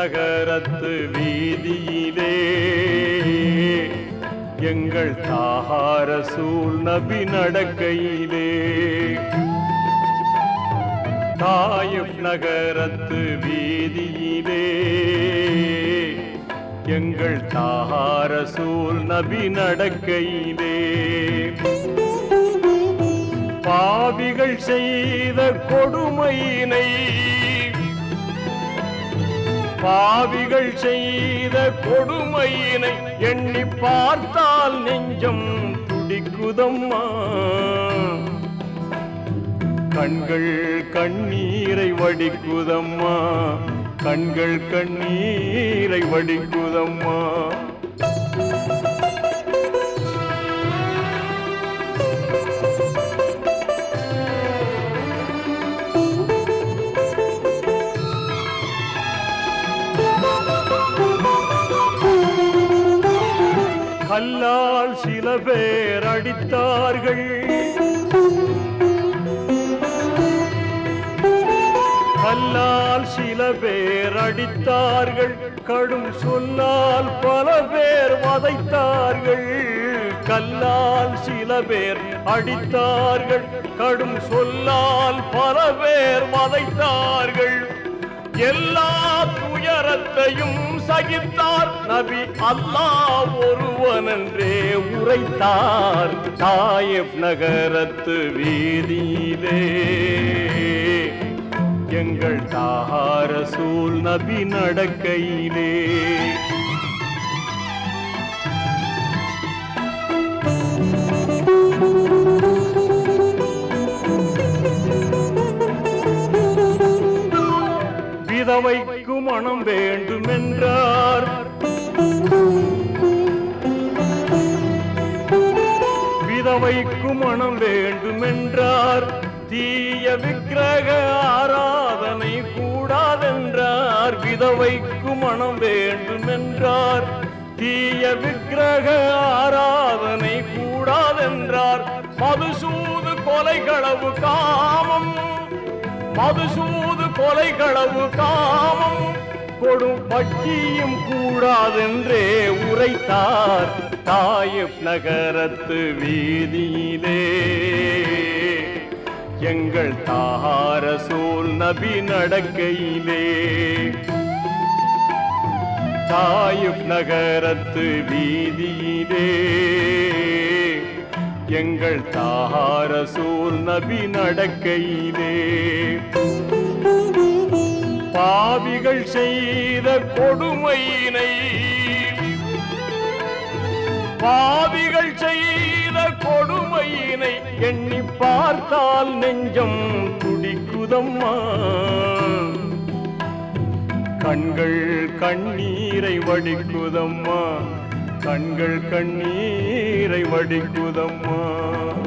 நகரத்து வீதியிலே எங்கள் தாகார சூழ் நபி நடக்கையிலே தாயிப் நகரத்து வீதியிலே எங்கள் தாகார சூழ் நபி நடக்கையிலே பாவிகள் செய்த கொடுமையினை பாவிகள் செய்த கொடுமையினை எண்ணி பார்த்தால் நெஞ்சம் துடிக்குதம்மா கண்கள் கண்ணீரை வடிக்குதம்மா கண்கள் கண்ணீரை வடிக்குதம்மா கல்லால் சில பேர் அடித்தார்கள் கல்லால் சில பேர் அடித்தார்கள் கடும் சொல்லால் பல பேர் வதைத்தார்கள் கல்லால் சில பேர் அடித்தார்கள் கடும் சொல்லால் பல பேர் வதைத்தார்கள் எல்லா துயரத்தையும் சகித்தார் நபி அல்லாஹ் ஒருவனன்றே உரைத்தார் தாயப் நகரத்து வீதியிலே எங்கள் தாகார சூழ் நபி நடக்கையிலே விதவைக்கு மனம் வேண்டுமென்றார் விதவைக்கு மனம் வேண்டுமென்றார் தீய விக்கிரக ஆராதனை கூடாதென்றார் விதவைக்கு மனம் வேண்டுமென்றார் தீய விக்கிரக ஆராதனை கூடாதென்றார் மதுசூது கொலைகளவு காமம் மதுசூது கொலைகளவு காமம் கொடும் வட்டியும் கூடாதென்றே உரைத்தார் தாயிப் நகரத்து வீதியிலே எங்கள் தார சூழ் நபி நடக்கையிலே தாயிப் நகரத்து வீதியிலே எங்கள் தார சூழ் நபி நடக்கையிலே பாவிகள் செய்த கொடுமையினை பாவிகள் செய்த கொடுமையினை எண்ணி பார்த்தால் நெஞ்சம் துடிக்குதம்மா கண்கள் கண்ணீரை வடிக்குதம்மா கண்கள் கண்ணீரை வடிக்குதம்மா